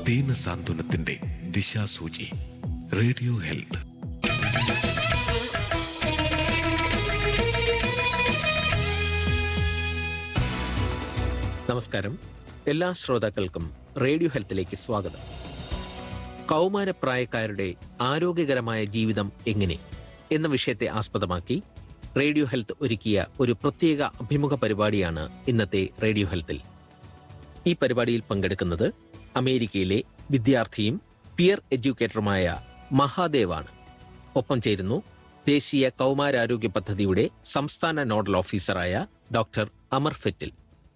ദീന സാന്ത്വനത്തിന്റെ ദിശാസൂചി radio health നമസ്കാരം എല്ലാ ശ്രോതാക്കൾക്കും റേഡിയോ ഹെൽത്തിലേക്ക് സ്വാഗതം കൗമാരപ്രായക്കാരുടെ ആരോഗ്യകരമായ ജീവിതം എങ്ങനെ എന്ന വിഷയത്തെ ആസ്പദമാക്കി റേഡിയോ ഹെൽത്ത് ഒരുക്കിയ ഒരു പ്രത്യേക അഭിമുഖ പരിപാടിയാണ് ഇന്നത്തെ റേഡിയോ ഹെൽത്തിൽ ഈ പരിപാടിയിൽ പങ്കെടുക്കുന്നത് അമേരിക്കയിലെ വിദ്യാർത്ഥിയും പിയർ എഡ്യൂക്കേറ്ററുമായ മഹാദേവാണ് ഒപ്പം ചേരുന്നു ദേശീയ കൗമാരാരോഗ്യ പദ്ധതിയുടെ സംസ്ഥാന നോഡൽ ഓഫീസറായ doctor Amar Fettle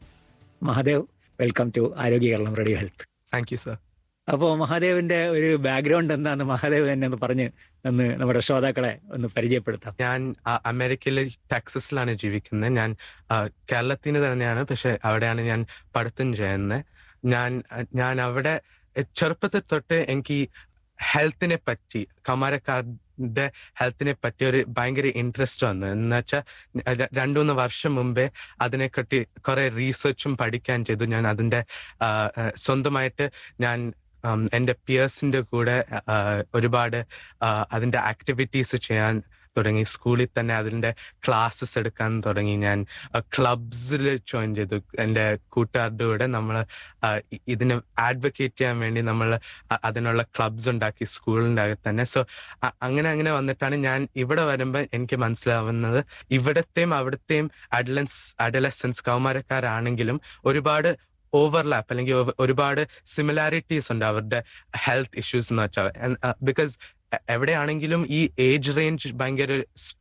Mahadev welcome to Arogya Keralam radio health thank you sir അപ്പോൾ മഹാദേവിന്റെ ഒരു ബാക്ക്ഗ്രൗണ്ട് എന്താന്ന് മഹാദേവ് തന്നെ ഒന്ന് പറഞ്ഞ് ഒന്ന് നമ്മുടെ ശ്രോതാക്കളെ ഒന്ന് പരിചയപ്പെടുത്താം ഞാൻ ആ, അമേരിക്കയിലെ ടെക്സസിലാണ് ജീവിക്കുന്നത് ഞാൻ ആ, കേരളത്തിന് തന്നെയാണ് പക്ഷെ അവിടെയാണ് ഞാൻ പഠിത്തം ചെയ്യുന്നത് ഞാൻ ഞാൻ അവിടെ ചെറുപ്പത്തിൽ തൊട്ട് എനിക്ക് ഹെൽത്തിനെ പറ്റി കമാരക്കാരുടെ ഹെൽത്തിനെ പറ്റി ഒരു ഭയങ്കര ഇൻട്രസ്റ്റ് വന്നു എന്ന് വെച്ചാൽ രണ്ടു മൂന്ന് വർഷം മുമ്പേ അതിനെപ്പറ്റി കുറെ റീസെർച്ചും പഠിക്കാൻ ചെയ്തു ഞാൻ അതിന്റെ ആ, ആ, സ്വന്തമായിട്ട് ഞാൻ ഉം, എൻ്റെ പിയേഴ്സിന്റെ കൂടെ ആ, ഒരുപാട് ആ, അതിന്റെ ആക്ടിവിറ്റീസ് ചെയ്യാൻ തുടങ്ങി സ്കൂളിൽ തന്നെ അതിന്റെ ക്ലാസ്സസ് എടുക്കാൻ തുടങ്ങി ഞാൻ ക്ലബ്സിൽ ജോയിൻ ചെയ്തു എൻ്റെ കൂട്ടുകാരുടെ കൂടെ നമ്മൾ ഇതിനെ ആഡ്വക്കേറ്റ് ചെയ്യാൻ വേണ്ടി നമ്മൾ അതിനുള്ള ക്ലബ്സ് ഉണ്ടാക്കി സ്കൂളിൻ്റെ അകത്ത് തന്നെ സോ അങ്ങനെ അങ്ങനെ വന്നിട്ടാണ് ഞാൻ ഇവിടെ വരുമ്പോൾ എനിക്ക് മനസ്സിലാവുന്നത് ഇവിടത്തെയും അവിടത്തെയും അഡലൻസ് അഡലസൻസ് കൗമാരക്കാരാണെങ്കിലും ഒരുപാട് ഓവർലാപ്പ് അല്ലെങ്കിൽ ഒ- ഒരുപാട് സിമിലാരിറ്റീസ് ഉണ്ട് അവരുടെ ഹെൽത്ത് ഇഷ്യൂസ് എന്ന് വെച്ചാൽ ബിക്കോസ് എവിടെയാണെങ്കിലും ഈ ഏജ് റേഞ്ച് ഭയങ്കര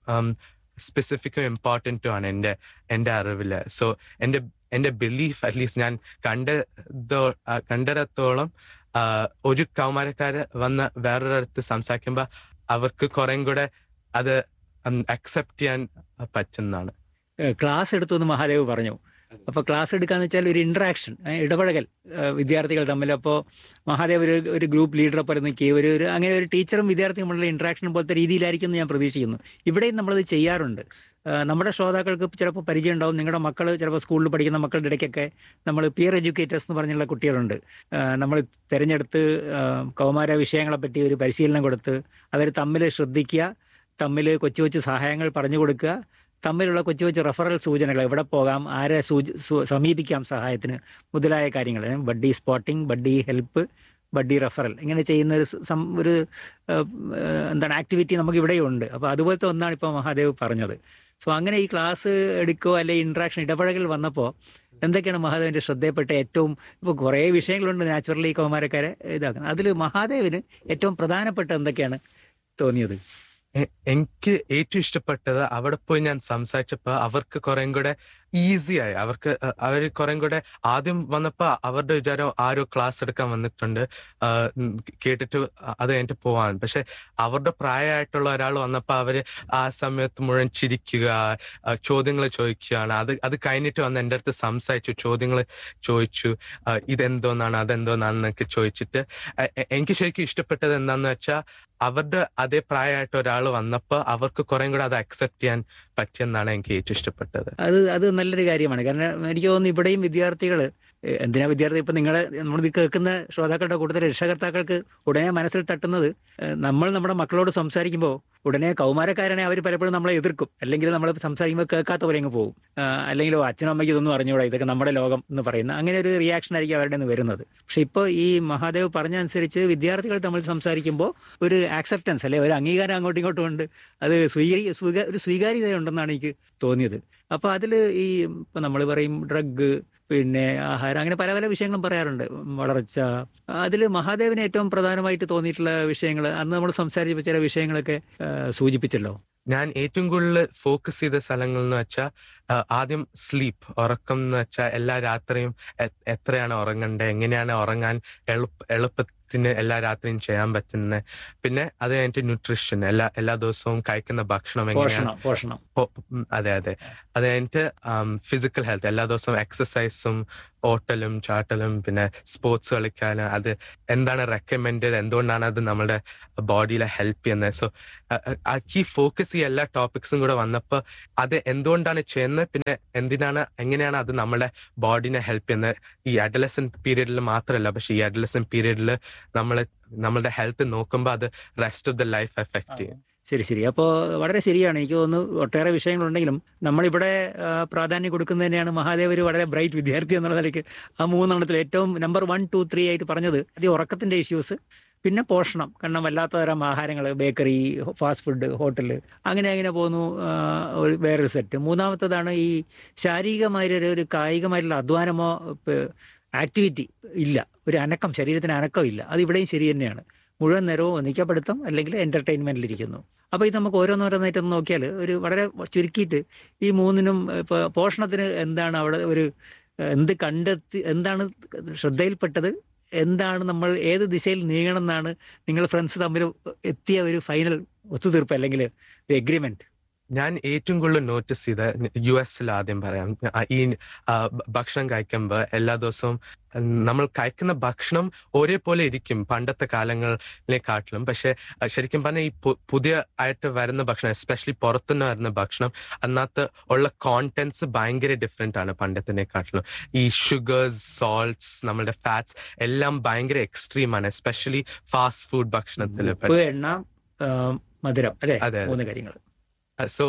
സ്പെസിഫിക്കും ഇമ്പോർട്ടൻറ്റും ആണ് എൻ്റെ എൻ്റെ അറിവില് സോ എൻ്റെ എൻ്റെ ബിലീഫ് അറ്റ്ലീസ്റ്റ് ഞാൻ കണ്ടതോ ആ, കണ്ടിടത്തോളം ആ, ഒരു കൗമാരക്കാര് വന്ന് വേറൊരിടത്ത് സംസാരിക്കുമ്പോൾ അവർക്ക് കുറേം കൂടെ അത് അക്സെപ്റ്റ് ചെയ്യാൻ പറ്റുന്നതാണ് ക്ലാസ് എടുത്തു എന്ന് മഹാദേവ് പറഞ്ഞു അപ്പൊ ക്ലാസ് എടുക്കാന്ന് വെച്ചാൽ ഒരു ഇന്ററാക്ഷൻ ഇടപഴകൽ ഏഹ് വിദ്യാർത്ഥികൾ തമ്മിൽ അപ്പോൾ മഹാദേവ് ഒരു ഒരു ഗ്രൂപ്പ് ലീഡറെ പോലെ നിൽക്കുകയും ഒരു ഒരു അങ്ങനെ ഒരു ടീച്ചറും വിദ്യാർത്ഥിയും തമ്മിലുള്ള ഇന്ററാക്ഷൻ പോലത്തെ രീതിയിലായിരിക്കും എന്ന് ഞാൻ പ്രതീക്ഷിക്കുന്നു ഇവിടെയും നമ്മളത് ചെയ്യാറുണ്ട് ഏഹ് നമ്മുടെ ശ്രോതാക്കൾക്ക് ചിലപ്പോൾ പരിചയം ഉണ്ടാവും നിങ്ങളുടെ മക്കൾ ചിലപ്പോൾ സ്കൂളിൽ പഠിക്കുന്ന മക്കളുടെ ഇടയ്ക്കൊക്കെ നമ്മൾ പിയർ എഡ്യൂക്കേറ്റേഴ്സ് എന്ന് പറഞ്ഞുള്ള കുട്ടികളുണ്ട് ഏഹ് നമ്മൾ തിരഞ്ഞെടുത്ത് ഏഹ് കൗമാര വിഷയങ്ങളെ പറ്റി ഒരു പരിശീലനം കൊടുത്ത് അവർ തമ്മിൽ ശ്രദ്ധിക്കുക തമ്മിൽ കൊച്ചു കൊച്ചു സഹായങ്ങൾ പറഞ്ഞു കൊടുക്കുക തമ്മിലുള്ള കൊച്ചു കൊച്ചു റെഫറൽ സൂചനകൾ എവിടെ പോകാം ആരെ സൂച സു- സമീപിക്കാം സഹായത്തിന് മുതലായ കാര്യങ്ങൾ ഏ, buddy spotting buddy help buddy referral ഇങ്ങനെ ചെയ്യുന്ന ഒരു സം- സം- ഒരു ഏഹ്, ഏഹ്, എന്താണ് ആക്ടിവിറ്റി നമുക്ക് ഇവിടെയുണ്ട് അപ്പോൾ അതുപോലത്തെ ഒന്നാണ് ഇപ്പോൾ മഹാദേവ് പറഞ്ഞത് സോ അങ്ങനെ ഈ ക്ലാസ് എടുക്കോ അല്ലെ ഇന്ററാക്ഷൻ ഇടപഴകൽ വന്നപ്പോൾ എന്തൊക്കെയാണ് മഹാദേവിന്റെ ശ്രദ്ധയപ്പെട്ട ഏറ്റവും ഇപ്പോൾ കുറേ വിഷയങ്ങളുണ്ട് നാച്ചുറലി കൗമാരക്കാരെ ഇതാക്കുന്നത് അതിൽ മഹാദേവിന് ഏറ്റവും പ്രധാനപ്പെട്ട എന്തൊക്കെയാണ് തോന്നിയത് എ- എനിക്ക് ഏറ്റവും ഇഷ്ടപ്പെട്ടത് അവിടെ പോയി ഞാൻ സംസാരിച്ചപ്പോ അവർക്ക് കുറേം കൂടെ ഈസി ആയി അവർക്ക് അവർ കുറേം കൂടെ ആദ്യം വന്നപ്പോ അവരുടെ വിചാരം ആരോ ക്ലാസ് എടുക്കാൻ വന്നിട്ടുണ്ട് ആ, ഉം, കേട്ടിട്ട് അത് കഴിഞ്ഞിട്ട് പോവാൻ പക്ഷെ അവരുടെ പ്രായമായിട്ടുള്ള ഒരാൾ വന്നപ്പോ അവര് ആ സമയത്ത് മുഴുവൻ ചിരിക്കുക ചോദ്യങ്ങൾ ചോദിക്കുകയാണ് അത് അത് കഴിഞ്ഞിട്ട് വന്ന് എൻ്റെ അടുത്ത് സംസാരിച്ചു ചോദ്യങ്ങൾ ചോദിച്ചു ആ, ഇതെന്തോന്നാണ് അതെന്തോന്നാണെന്നൊക്കെ ചോദിച്ചിട്ട് എ- എ- എനിക്ക് ശരിക്കും ഇഷ്ടപ്പെട്ടത് എന്താന്ന് വെച്ചാൽ അവരുടെ അതേ പ്രായമായിട്ട് ഒരാൾ വന്നപ്പോ അവർക്ക് കുറെ കൂടെ അത് അക്സെപ്റ്റ് ചെയ്യാൻ പറ്റിയെന്നാണ് എനിക്ക് ഏറ്റവും ഇഷ്ടപ്പെട്ടത് അത് അത് നല്ലൊരു കാര്യമാണ് കാരണം എനിക്ക് തോന്നുന്നു ഇവിടെയും വിദ്യാർത്ഥികൾ എന്തിനാ വിദ്യാർത്ഥി ഇപ്പൊ നിങ്ങളെ നമ്മൾ ഇത് കേൾക്കുന്ന ശ്രോതാക്കളുടെ കൂട്ടത്തിൽ രക്ഷകർത്താക്കൾക്ക് ഉടനെ മനസ്സിൽ തട്ടുന്നത് ഏഹ്, നമ്മൾ നമ്മുടെ മക്കളോട് സംസാരിക്കുമ്പോൾ ഉടനെ കൗമാരക്കാരനെ അവർ പലപ്പോഴും നമ്മളെ എതിർക്കും അല്ലെങ്കിൽ നമ്മൾ സംസാരിക്കുമ്പോൾ കേൾക്കാത്ത പോലെ അങ്ങ് പോകും ആഹ്, അല്ലെങ്കിൽ "ഓ, അച്ഛനും അമ്മയ്ക്ക് ഇതൊന്നും അറിഞ്ഞുകൂടാ ഇതൊക്കെ നമ്മുടെ ലോകം എന്ന് പറയുന്ന അങ്ങനെ ഒരു റിയാക്ഷൻ ആയിരിക്കും അവരുടെ നിന്ന് വരുന്നത് പക്ഷെ ഇപ്പോൾ ഈ മഹാദേവ് പറഞ്ഞ അനുസരിച്ച് വിദ്യാർത്ഥികൾ തമ്മിൽ സംസാരിക്കുമ്പോൾ ഒരു ആക്സെപ്റ്റൻസ് അല്ലെ ഒരു അംഗീകാരം അങ്ങോട്ടും ഇങ്ങോട്ടും ഉണ്ട് അത് സ്വീകരി സ്വീക- ഒരു സ്വീകാര്യതയുണ്ടെന്നാണ് എനിക്ക് തോന്നിയത് അപ്പൊ അതിൽ ഈ ഇപ്പൊ നമ്മൾ പറയും ഡ്രഗ് പിന്നെ ആഹാരം അങ്ങനെ പല പല വിഷയങ്ങളും പറയാറുണ്ട് വളർച്ച അതിൽ മഹാദേവിന് ഏറ്റവും പ്രധാനമായിട്ട് തോന്നിയിട്ടുള്ള വിഷയങ്ങൾ അന്ന് നമ്മൾ സംസാരിച്ച ചില വിഷയങ്ങളൊക്കെ ആ, സൂചിപ്പിച്ചല്ലോ ഞാൻ ഏറ്റവും കൂടുതൽ ഫോക്കസ് ചെയ്ത സ്ഥലങ്ങൾ എന്ന് വെച്ചാൽ ആദ്യം സ്ലീപ്പ് ഉറക്കം എന്ന് വെച്ചാൽ എല്ലാ രാത്രിയും എ- എത്രയാണ് ഉറങ്ങണ്ടത് എങ്ങനെയാണ് ഉറങ്ങാൻ എളുപ്പ എളുപ്പത്തിന് എല്ലാ രാത്രിയും ചെയ്യാൻ പറ്റുന്നത് പിന്നെ അത് കഴിഞ്ഞിട്ട് ന്യൂട്രീഷൻ എല്ലാ എല്ലാ ദിവസവും കഴിക്കുന്ന ഭക്ഷണം എങ്ങനെയാണ് പോഷണം പോഷണം പോ- ഉം, അതെ അതെ അത് കഴിഞ്ഞിട്ട് ഫിസിക്കൽ ഹെൽത്ത് എല്ലാ ദിവസവും എക്സസൈസും ഓട്ടലും ചാട്ടലും പിന്നെ സ്പോർട്സ് കളിക്കാനും അത് എന്താണ് റെക്കമെൻഡ് എന്തുകൊണ്ടാണ് അത് നമ്മുടെ ബോഡിയിലെ ഹെൽപ്പ് ചെയ്യുന്നത് സോ ഈ ഫോക്കസ് ഈ എല്ലാ ടോപ്പിക്സും കൂടെ വന്നപ്പോൾ അത് എന്തുകൊണ്ടാണ് ചെയ്യുന്നത് പിന്നെ എന്തിനാണ് എങ്ങനെയാണ് അത് നമ്മുടെ ബോഡിനെ ഹെൽപ്പ് ചെയ്യുന്നത് ഈ അഡലസൻ പീരീഡിൽ മാത്രമല്ല പക്ഷെ ഈ അഡലസൻ പീരീഡിൽ നമ്മൾ നമ്മളുടെ ഹെൽത്ത് നോക്കുമ്പോൾ അത് rest of the life effect ചെയ്യും ശരി ശരി അപ്പോൾ വളരെ ശരിയാണ് എനിക്ക് തോന്നുന്നു ഒട്ടേറെ വിഷയങ്ങളുണ്ടെങ്കിലും നമ്മളിവിടെ ആ, പ്രാധാന്യം കൊടുക്കുന്നത് തന്നെയാണ് മഹാദേവ് ഒരു വളരെ ബ്രൈറ്റ് വിദ്യാർത്ഥി എന്നുള്ള നിലയ്ക്ക് ആ മൂന്നെണ്ണത്തിൽ ഏറ്റവും നമ്പർ വൺ ടു ത്രീ ആയിട്ട് പറഞ്ഞത് അത് ഈ ഉറക്കത്തിന്റെ ഇഷ്യൂസ് പിന്നെ പോഷണം കാരണം വല്ലാത്ത തരം ആഹാരങ്ങൾ ബേക്കറി ഫാസ്റ്റ് ഫുഡ് ഹോട്ടൽ അങ്ങനെ അങ്ങനെ പോകുന്നു ആ, ഒരു വേറൊരു സെറ്റ് മൂന്നാമത്തതാണ് ഈ ശാരീരികമായ ഒരു- ഒരു കായികമായിട്ടുള്ള അധ്വാനമോ ആക്ടിവിറ്റി ഇല്ല ഒരു അനക്കം ശരീരത്തിന് അനക്കം ഇല്ല അത് ഇവിടെയും ശരി തന്നെയാണ് മുഴുവൻ നേരവും ഒന്നിക്കപ്പെടുത്തം അല്ലെങ്കിൽ എന്റർടൈൻമെന്റിൽ ഇരിക്കുന്നു അപ്പൊ ഇത് നമുക്ക് ഓരോന്നോരോന്നായിട്ട് ഒന്ന് നോക്കിയാൽ ഒരു വളരെ ചുരുക്കിയിട്ട് ഈ മൂന്നിനും ഇപ്പൊ പോഷണത്തിന് എന്താണ് അവിടെ ഒരു ഏഹ്, എന്ത് കണ്ടെത്തി എന്താണ് ശ്രദ്ധയിൽപ്പെട്ടത് എന്താണ് നമ്മൾ ഏത് ദിശയിൽ നീങ്ങണം എന്നാണ് നിങ്ങൾ ഫ്രണ്ട്സ് തമ്മിൽ എത്തിയ ഒരു ഫൈനൽ ഒത്തുതീർപ്പ് അല്ലെങ്കിൽ ഒരു എഗ്രിമെന്റ് ഞാൻ ഏറ്റവും കൂടുതൽ നോട്ടീസ് ചെയ്ത യു എസിൽ ആദ്യം പറയാം ആ, ഈ ആ, ഭ- ഭക്ഷണം കഴിക്കുമ്പോൾ എല്ലാ ദിവസവും ഉം, നമ്മൾ കഴിക്കുന്ന ഭക്ഷണം ഒരേപോലെ ഇരിക്കും പണ്ടത്തെ കാലങ്ങളിലെക്കാട്ടിലും പക്ഷെ ആ, ശരിക്കും പറഞ്ഞാൽ ഈ പു- പുതിയ ആയിട്ട് വരുന്ന ഭക്ഷണം എസ്പെഷ്യലി പുറത്തുനിന്ന് വരുന്ന ഭക്ഷണം അതിനകത്ത് ഉള്ള കോണ്ടന്റ്സ് ഭയങ്കര ഡിഫറെന്റ് ആണ് പണ്ടത്തിനെക്കാട്ടിലും ഈ ഷുഗേഴ്സ് സോൾട്ട്സ് നമ്മുടെ ഫാറ്റ്സ് എല്ലാം ഭയങ്കര എക്സ്ട്രീം ആണ് എസ്പെഷ്യലി ഫാസ്റ്റ് ഫുഡ് ഭക്ഷണത്തിൽ ഉപ്പ് എണ്ണ ആ, മധുരം അല്ലെ അതെ, അതെ. മൂന്ന് കാര്യങ്ങൾ സോ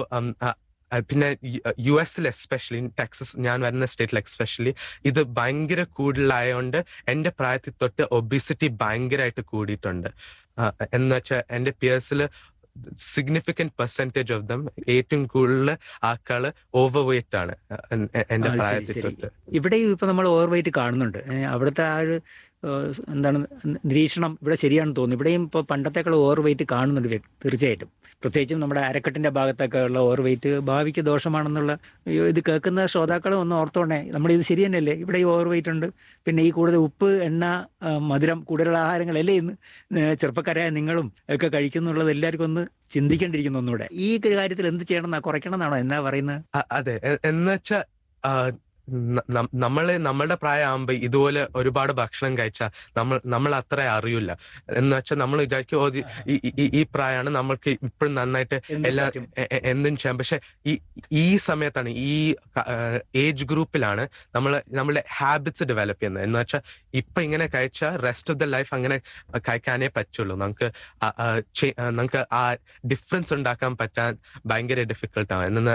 പിന്നെ യു എസിൽ എസ്പെഷ്യലി ടെക്സസ് ഞാൻ വരുന്ന സ്റ്റേറ്റിൽ എസ്പെഷ്യലി ഇത് ഭയങ്കര കൂടുതലായതുകൊണ്ട് എന്റെ പ്രായത്തിൽ തൊട്ട് ഒബിസിറ്റി ഭയങ്കരമായിട്ട് കൂടിയിട്ടുണ്ട് ആ, എന്ന് വെച്ചാൽ എന്റെ പിയേഴ്സിൽ സിഗ്നിഫിക്കന്റ് പെർസെന്റേജ് ഓഫ് ദം ഏറ്റവും കൂടുതൽ ആൾക്കാള് ഓവർ വെയിറ്റ് ആണ് എ- എ- എന്റെ ആ, ശരി, പ്രായത്തിൽ ശരി. തൊട്ട് ഇവിടെയും ഇപ്പൊ നമ്മൾ ഓവർ വെയിറ്റ് കാണുന്നുണ്ട് ഏ, അവിടുത്തെ ആ ഒരു ഏഹ്, എന്താണ് നിരീക്ഷണം ഇവിടെ ശരിയാണെന്ന് തോന്നുന്നു ഇവിടെയും ഇപ്പൊ പണ്ടത്തേക്കാൾ ഓവർ വെയിറ്റ് കാണുന്നുണ്ട് വ്യ- തീർച്ചയായിട്ടും പ്രത്യേകിച്ചും നമ്മുടെ അരക്കെട്ടിന്റെ ഭാഗത്തൊക്കെ ഉള്ള ഓവർ വെയിറ്റ് ഭാവിക്ക് ദോഷമാണെന്നുള്ള ഈ ഇത് കേൾക്കുന്ന ശ്രോതാക്കൾ ഒന്ന് ഓർത്തോണേ നമ്മൾ ഇത് ശരി തന്നെയല്ലേ ഇവിടെ ഈ ഓവർ വെയിറ്റ് ഉണ്ട് പിന്നെ ഈ കൂടുതൽ ഉപ്പ് എണ്ണ ആ, മധുരം കൂടുതലുള്ള ആഹാരങ്ങളല്ലേ ഇന്ന് ഏ, ചെറുപ്പക്കാരായ നിങ്ങളും ഒക്കെ കഴിക്കുന്നുള്ളത് എല്ലാവർക്കും ഒന്ന് ചിന്തിക്കേണ്ടിയിരിക്കുന്നു ഒന്നുകൂടെ ഈ കാര്യത്തിൽ എന്ത് ചെയ്യണം എന്നാ കുറയ്ക്കണം എന്നാണോ എന്നാ പറയുന്നത് അ- അതെ എ- എന്ന് വെച്ചാ ആ, ന- നം- നമ്മള് നമ്മളുടെ പ്രായമാകുമ്പോ ഇതുപോലെ ഒരുപാട് ഭക്ഷണം കഴിച്ചാൽ നമ്മൾ നമ്മൾ അത്ര അറിയില്ല എന്ന് വെച്ചാൽ നമ്മൾ വിചാരിക്കും ഓ, ഇത് ഈ- ഈ- ഈ- ഈ പ്രായമാണ് നമ്മൾക്ക് ഇപ്പോഴും നന്നായിട്ട് എന്ത് എല്ലാ പറ്റും? എ- എ- എന്തും ചെയ്യാം പക്ഷെ ഈ ഈ സമയത്താണ് ഈ ഏജ് ഗ്രൂപ്പിലാണ് നമ്മൾ നമ്മുടെ ഹാബിറ്റ്സ് ഡെവലപ്പ് ചെയ്യുന്നത് എന്ന് വെച്ചാൽ ഇപ്പൊ ഇങ്ങനെ കഴിച്ചാൽ റെസ്റ്റ് ഓഫ് ദ ലൈഫ് അങ്ങനെ കഴിക്കാനേ പറ്റുള്ളൂ നമുക്ക് ആ- ആ ചെ- ആ നമുക്ക് ആ ഡിഫറൻസ് ഉണ്ടാക്കാൻ പറ്റാൻ ഭയങ്കര ഡിഫിക്കൽട്ട് ആണ് എന്ന്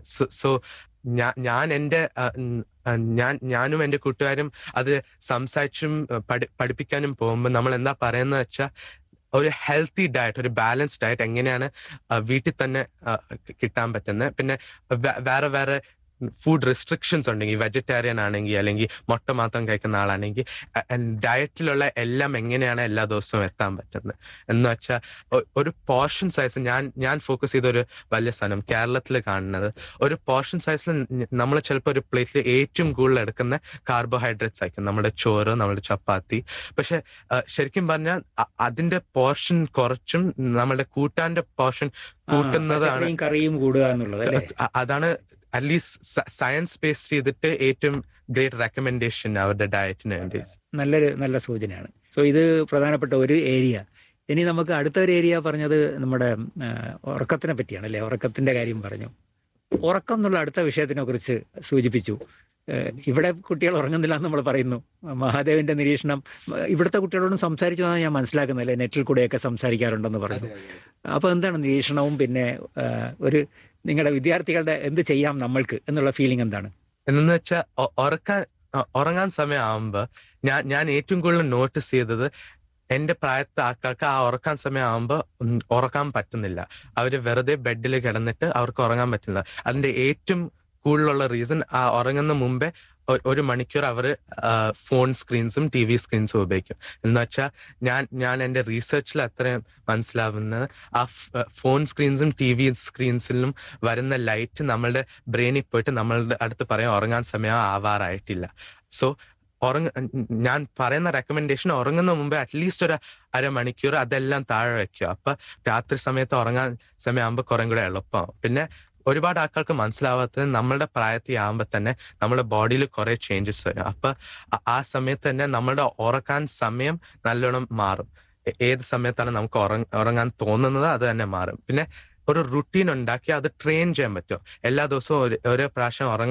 സോ ഞാൻ ഞാൻ എൻ്റെ ആ, ഉം, ആ, ഞാൻ ഞാനും എൻ്റെ കൂട്ടുകാരും അത് സംസാരിച്ചും ആ, പഠി പഠിപ്പിക്കാനും പോകുമ്പോൾ നമ്മൾ എന്താ പറയുന്നത് വെച്ചാൽ ഒരു ഹെൽത്തി ഡയറ്റ് ഒരു ബാലൻസ്ഡ് ഡയറ്റ് എങ്ങനെയാണ് ആ, വീട്ടിൽ തന്നെ ആ, കി- കിട്ടാൻ പറ്റുന്നത് പിന്നെ വേ- വേറെ വേറെ ഫുഡ് റെസ്ട്രിക്ഷൻസ് ഉണ്ടെങ്കിൽ വെജിറ്റേറിയൻ ആണെങ്കിൽ അല്ലെങ്കിൽ മുട്ട മാത്രം കഴിക്കുന്ന ആളാണെങ്കിൽ ഡയറ്റിലുള്ള എല്ലാം എങ്ങനെയാണ് എല്ലാ ദിവസവും എത്താൻ പറ്റുന്നത് എന്ന് വെച്ചാൽ ഒരു പോർഷൻ സൈസ് ഞാൻ ഞാൻ ഫോക്കസ് ചെയ്ത ഒരു വലിയ സാധനം കേരളത്തിൽ കാണുന്നത് ഒരു പോർഷൻ സൈസിൽ നമ്മൾ ചിലപ്പോൾ ഒരു പ്ലേറ്റിൽ ഏറ്റവും കൂടുതൽ എടുക്കുന്ന കാർബോഹൈഡ്രേറ്റ്സ് ആയിരിക്കും നമ്മുടെ ചോറ് നമ്മുടെ ചപ്പാത്തി പക്ഷെ ആ, ശരിക്കും പറഞ്ഞാൽ അ- അതിന്റെ പോർഷൻ കുറച്ചും നമ്മുടെ കൂട്ടാന്റെ പോർഷൻ ആ, കൂട്ടുന്നതാണ് പച്ചക്കറിയും കറിയും കൂടുക എന്നുള്ളത് അല്ലേ അ- അതാണ് അറ്റ്ലീസ്റ്റ് സയൻസ് ബേസ് ചെയ്തിട്ട് ഏറ്റവും ഗ്രേറ്റ് റെക്കമെൻഡേഷൻ അവരുടെ ഡയറ്റിന് വേണ്ടി നല്ലൊരു നല്ല സൂചനയാണ് സോ ഇത് പ്രധാനപ്പെട്ട ഒരു ഏരിയ ഇനി നമുക്ക് അടുത്ത ഒരു ഏരിയ പറഞ്ഞത് നമ്മുടെ ആ, ഉറക്കത്തിനെ പറ്റിയാണ് അല്ലെ ഉറക്കത്തിന്റെ കാര്യം പറഞ്ഞു ഉറക്കം എന്നുള്ള അടുത്ത വിഷയത്തിനെ കുറിച്ച് സൂചിപ്പിച്ചു ഏഹ് ഇവിടെ കുട്ടികൾ ഉറങ്ങുന്നില്ല എന്ന് നമ്മൾ പറയുന്നു മഹാദേവിന്റെ നിരീക്ഷണം ഏഹ് ഇവിടുത്തെ കുട്ടികളോടും സംസാരിച്ചു എന്നാണ് ഞാൻ മനസ്സിലാക്കുന്നത് അല്ലെ നെറ്റിൽ കൂടെയൊക്കെ സംസാരിക്കാറുണ്ടെന്ന് പറഞ്ഞു അപ്പൊ എന്താണ് നിരീക്ഷണവും പിന്നെ ഏഹ് ഒരു നിങ്ങളുടെ വിദ്യാർത്ഥികളുടെ എന്ത് ചെയ്യാം നമ്മൾക്ക് എന്നുള്ള ഫീലിംഗ് എന്താണ് എന്നു വെച്ചാൽ ഉറക്കാൻ അ, ഉറങ്ങാൻ സമയമാകുമ്പോ ഞാൻ ഞാൻ ഏറ്റവും കൂടുതൽ നോട്ടീസ് ചെയ്തത് എന്റെ പ്രായത്തെ ആൾക്കാർക്ക് ആ ഉറക്കാൻ സമയമാകുമ്പോ ഉം, ഉറക്കാൻ പറ്റുന്നില്ല അവര് വെറുതെ ബെഡിൽ കിടന്നിട്ട് അവർക്ക് ഉറങ്ങാൻ പറ്റുന്നില്ല അതിന്റെ ഏറ്റവും കൂടുതലുള്ള റീസൺ ആ ഉറങ്ങുന്ന മുമ്പേ ഒ- ഒരു മണിക്കൂർ അവർ ഫോൺ സ്ക്രീൻസും ടി വി സ്ക്രീൻസും ഉപയോഗിക്കും എന്ന് വെച്ചാൽ ഞാൻ ഞാൻ എന്റെ റിസർച്ചിൽ അത്രയും മനസ്സിലാവുന്നത് ആ ഫോൺ സ്ക്രീൻസും ടി വി സ്ക്രീൻസിലും വരുന്ന ലൈറ്റ് നമ്മളുടെ ബ്രെയിനിൽ പോയിട്ട് നമ്മളുടെ അടുത്ത് പറയാം ഉറങ്ങാൻ സമയം ആവാറായിട്ടില്ല സോ ഉറങ്ങ ഞാൻ പറയുന്ന റെക്കമെൻഡേഷൻ ഉറങ്ങുന്ന മുമ്പേ അറ്റ്ലീസ്റ്റ് ഒരു അരമണിക്കൂർ അതെല്ലാം താഴെ വെക്കുക അപ്പൊ രാത്രി സമയത്ത് ഉറങ്ങാൻ സമയമാകുമ്പോൾ കുറേ കൂടെ എളുപ്പമാവും പിന്നെ ഒരുപാട് ആൾക്കാർക്ക് മനസ്സിലാവാത്തത് നമ്മളുടെ പ്രായത്തിലാവുമ്പോൾ തന്നെ നമ്മുടെ ബോഡിയിൽ കുറെ ചേഞ്ചസ് വരും അപ്പൊ ആ- ആ സമയത്ത് തന്നെ നമ്മുടെ ഉറക്കാൻ സമയം നല്ലോണം മാറും ഏ- ഏത് സമയത്താണ് നമുക്ക് ഉറങ്ങ ഉറങ്ങാൻ തോന്നുന്നത് അത് തന്നെ മാറും പിന്നെ ഒരു റുട്ടീൻ ഉണ്ടാക്കി അത് ട്രെയിൻ ചെയ്യാൻ പറ്റും എല്ലാ ദിവസവും ഒരു- ഒരേ പ്രാവശ്യം ഉറങ്ങാൻ